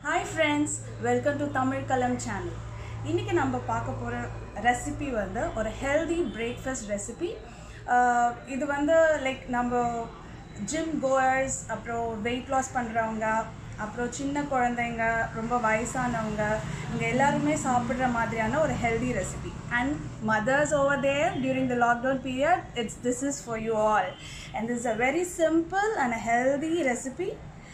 hi friends welcome to Tamil Kalam channel இன்றைக்கி நம்ம பார்க்க போகிற ரெசிபி வந்து ஒரு ஹெல்தி பிரேக்ஃபாஸ்ட் ரெசிபி இது வந்து லைக் நம்ம ஜிம் கோயர்ஸ் அப்புறம் வெயிட் லாஸ் பண்ணுறவங்க அப்புறம் சின்ன குழந்தைங்க ரொம்ப வயசானவங்க இங்கே எல்லாருமே சாப்பிட்ற மாதிரியான ஒரு healthy recipe and mothers over there during the lockdown period it's this is for you all and this a very simple and healthy recipe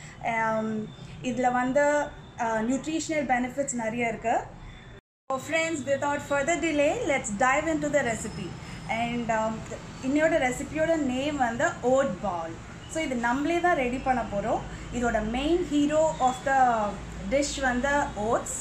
இதில் வந்து நியூட்ரிஷனல் பெனிஃபிட்ஸ் நிறைய இருக்குது so friends without further delay let's dive into the recipe and இன்னையோட ரெசிபியோட name வந்து vote பால் so இது நம்மளே தான் ரெடி பண்ண போகிறோம் இதோட main hero of the dish வந்து ஓட்ஸ்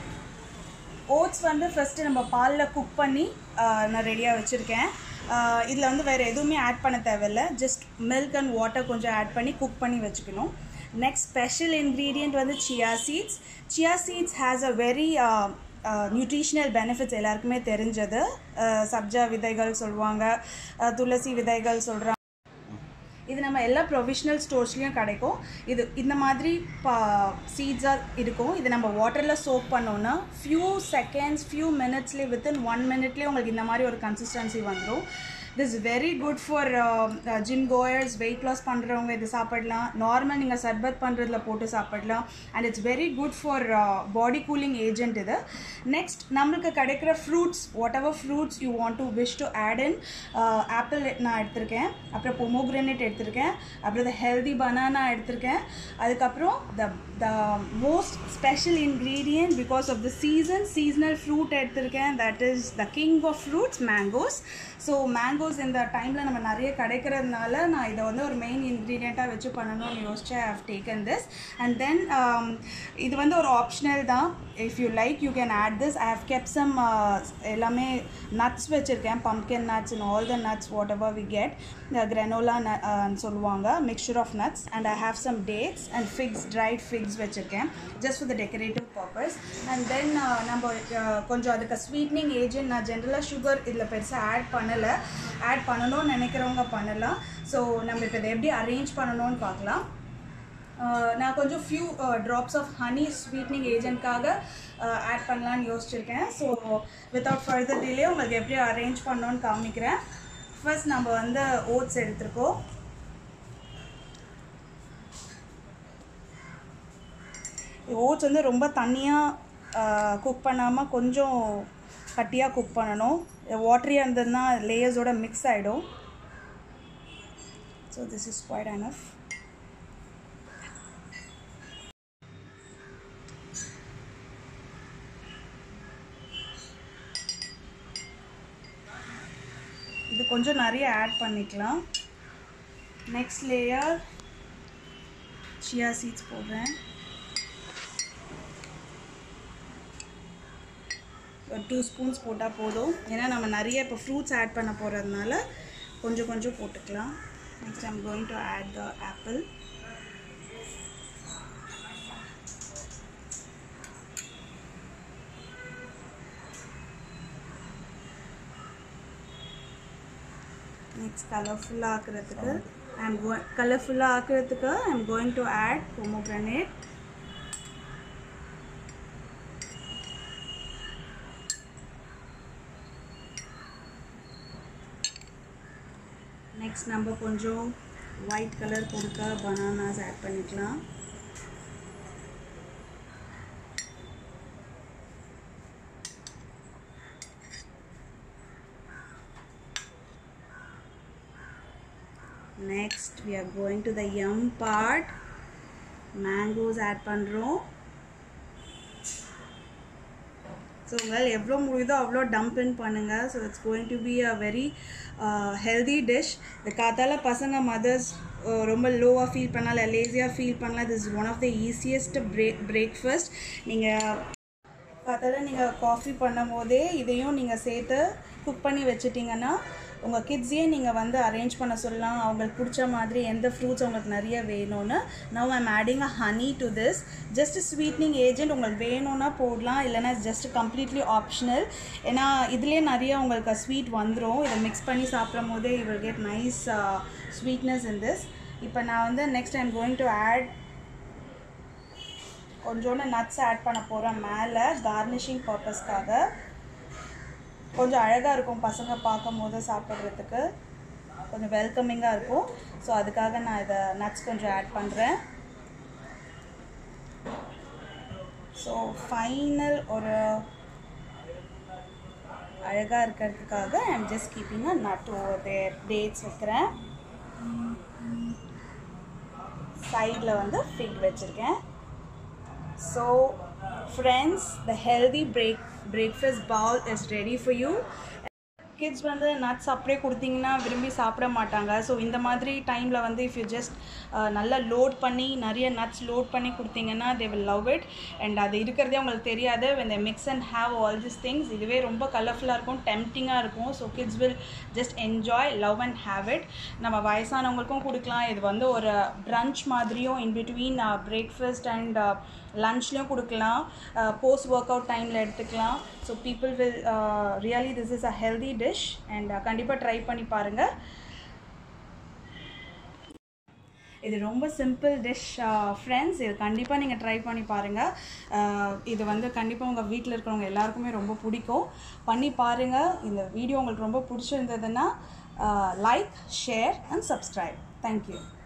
ஓட்ஸ் வந்து ஃபஸ்ட்டு நம்ம பாலில் குக் பண்ணி நான் ரெடியாக வச்சுருக்கேன் இதில் வந்து வேறு எதுவுமே ஆட் பண்ண தேவையில்ல ஜஸ்ட் மில்க் அண்ட் வாட்டர் கொஞ்சம் ஆட் பண்ணி குக் பண்ணி வச்சுக்கணும் நெக்ஸ்ட் ஸ்பெஷல் இன்க்ரீடியண்ட் வந்து chia seeds chia seeds has a very nutritional benefits எல்லாருக்குமே தெரிஞ்சது சப்ஜா விதைகள் சொல்லுவாங்க துளசி விதைகள் சொல்கிறாங்க இது நம்ம எல்லா ப்ரொவிஷ்னல் ஸ்டோர்ஸ்லேயும் கிடைக்கும் இது இந்த மாதிரி பா சீட்ஸாக இருக்கும் இது நம்ம வாட்டரில் சோப் பண்ணோன்னா ஃபியூ செகண்ட்ஸ் ஃபியூ மினிட்ஸ்லேயே வித்தின் ஒன் மினிட்லேயே உங்களுக்கு இந்த மாதிரி ஒரு கன்சிஸ்டன்சி வந்துடும் this very good for gym goers weight loss பண்ணுறவங்க இது சாப்பிடலாம் நார்மல் நீங்கள் சர்பத் பண்ணுறதுல போட்டு சாப்பிடலாம் and it's very good for body cooling agent இது நெக்ஸ்ட் நம்மளுக்கு கிடைக்கிற fruits whatever fruits you want to wish to add in apple நான் எடுத்திருக்கேன் அப்புறம் பொமோக்ரனேட் எடுத்திருக்கேன் அப்புறம் த ஹெல்தி பனானா எடுத்திருக்கேன் அதுக்கப்புறம் the the most special ingredient because of the season seasonal fruit எடுத்திருக்கேன் that is the king of fruits mangoes so mangoes இந்த டைமில் நம்ம நிறைய கிடைக்கிறதுனால நான் இதை வந்து ஒரு மெயின் இன்க்ரீடியண்ட்டாக வச்சு பண்ணணும்னு யோசிச்சு I have taken this and then இது வந்து ஒரு ஆப்ஷனல் தான் if you like you can add this I have kept some எல்லாமே நட்ஸ் வச்சுருக்கேன் pumpkin nuts and all the nuts whatever we get granola சொல்லுவாங்க mixture of nuts and I have some dates and figs dried figs வச்சுருக்கேன் just for the decorative purpose and then நம்ம கொஞ்சம் அதுக்கு sweetening agent நான் ஜென்ரலாக sugar இதில் பெருசாக add பண்ணலை ஆட் பண்ணணும்னு நினைக்கிறவங்க பண்ணலாம் ஸோ நம்ம இப்போ இதை எப்படி அரேஞ்ச் பண்ணணும்னு பார்க்கலாம் நான் கொஞ்சம் few drops of honey sweetening ஏஜென்ட்காக ஆட் பண்ணலான்னு யோசிச்சிருக்கேன் ஸோ வித்தவுட் ஃபர்தர் டிலே உங்களுக்கு எப்படி அரேஞ்ச் பண்ணோன்னு காமிக்கிறேன் ஃபர்ஸ்ட் நம்ம வந்து ஓட்ஸ் எடுத்திருக்கோம் ஓட்ஸ் வந்து ரொம்ப தண்ணியாக குக் பண்ணாமல் கொஞ்சம் கட்டியாக குக் பண்ணணும் வாட்டரியாக இருந்ததுன்னா லேயர்ஸோட மிக்ஸ் ஆகிடும் so this is quite enough இது கொஞ்சம் நிறைய ஆட் பண்ணிக்கலாம் நெக்ஸ்ட் லேயர் சியா சீட்ஸ் போடுறேன் ஒரு டூ ஸ்பூன்ஸ் போட்டால் போதும் ஏன்னா நம்ம நிறைய இப்போ ஃப்ரூட்ஸ் ஆட் பண்ண போகிறதுனால கொஞ்சம் கொஞ்சம் போட்டுக்கலாம் next I'm going to add the apple next கலர்ஃபுல்லாக ஆக்குறதுக்கு ஐ எம் கோ கலர்ஃபுல்லாக ஆக்குறதுக்கு I am going to add pomegranate next நம்ம கொஞ்சம் ஒயிட் கலர் கொடுக்க பனானாஸ் ஆட் பண்ணிக்கலாம் next we are going to the yum part mangoes add பண்ணுறோம் so உங்களால் எவ்வளோ முடியுதோ அவ்வளோ டம்ப் இன் பண்ணுங்கள் so it's going to be a very healthy dish இந்த காத்தால பசங்க மதர்ஸ் ரொம்ப லோவாக ஃபீல் பண்ணலாம் லேசியாக ஃபீல் பண்ணலாம் this one of the easiest break breakfast நீங்கள் காத்தால நீங்கள் காஃபி பண்ணும் போதே இதையும் நீங்கள் சேர்த்து குக் பண்ணி வச்சிட்டிங்கன்னா உங்கள் கிட்ஸையே நீங்கள் வந்து அரேஞ்ச் பண்ண சொல்லலாம் அவங்களுக்கு பிடிச்ச மாதிரி எந்த ஃப்ரூட்ஸ் உங்களுக்கு நிறைய வேணும்னு now I'm adding a honey to this just sweetening agent உங்களுக்கு வேணும்னா போடலாம் இல்லைனா ஜஸ்ட் கம்ப்ளீட்லி ஆப்ஷனல் ஏன்னா இதுலேயே நிறைய உங்களுக்கு ஸ்வீட் வந்துடும் இதை மிக்ஸ் பண்ணி சாப்பிடும் போதே you will get nice sweetness in this இப்போ நான் வந்து next I'm going to add கொஞ்சோண்டு நட்ஸ் ஆட் பண்ண போகிறேன் மேலே கார்னிஷிங் பர்பஸ்க்காக கொஞ்சம் அழகாக இருக்கும் பசங்க பார்க்கும் போது சாப்பிட்றதுக்கு கொஞ்சம் வெல்கமிங்காக இருக்கும் ஸோ அதுக்காக நான் இதை நட்ஸ் கொஞ்சம் ஆட் பண்ணுறேன் ஸோ ஃபைனல் ஒரு அழகாக இருக்கிறதுக்காக I'm just keeping a nut over there dates வைக்கிறேன் சைடில் வந்து ஃபிக் வச்சுருக்கேன் so friends the healthy break breakfast bowl is ready for you kids வந்து நட்ஸ் அப்படியே கொடுத்தீங்கன்னா விரும்பி சாப்பிட மாட்டாங்க ஸோ இந்த மாதிரி டைமில் வந்து இஃப் யூ ஜஸ்ட் நல்லா லோட் பண்ணி நிறைய நட்ஸ் லோட் பண்ணி கொடுத்தீங்கன்னா they will love it and அது இருக்கிறதே அவங்களுக்கு தெரியாது when they mix and have all this things இதுவே ரொம்ப கலர்ஃபுல்லாக இருக்கும் டெம்டிங்காக இருக்கும் so kids will just enjoy love and have it நம்ம வயசானவங்களுக்கும் கொடுக்கலாம் இது வந்து ஒரு ப்ரன்ச் மாதிரியும் இன் பிட்வீன் பிரேக்ஃபாஸ்ட் அண்ட் லன்ச்லேயும் கொடுக்கலாம் போஸ்ட் ஒர்க் அவுட் டைமில் எடுத்துக்கலாம் so people will really this is a healthy dish and கண்டிப்பாக ட்ரை பண்ணி பாருங்கள் இது ரொம்ப சிம்பிள் டிஷ் ஃப்ரெண்ட்ஸ் இது கண்டிப்பாக நீங்கள் ட்ரை பண்ணி பாருங்கள் இது வந்து கண்டிப்பாக உங்கள் வீட்டில் இருக்கிறவங்க எல்லாருக்குமே ரொம்ப பிடிக்கும் பண்ணி பாருங்கள் இந்த வீடியோ உங்களுக்கு ரொம்ப பிடிச்சிருந்ததுன்னா like share and subscribe thank you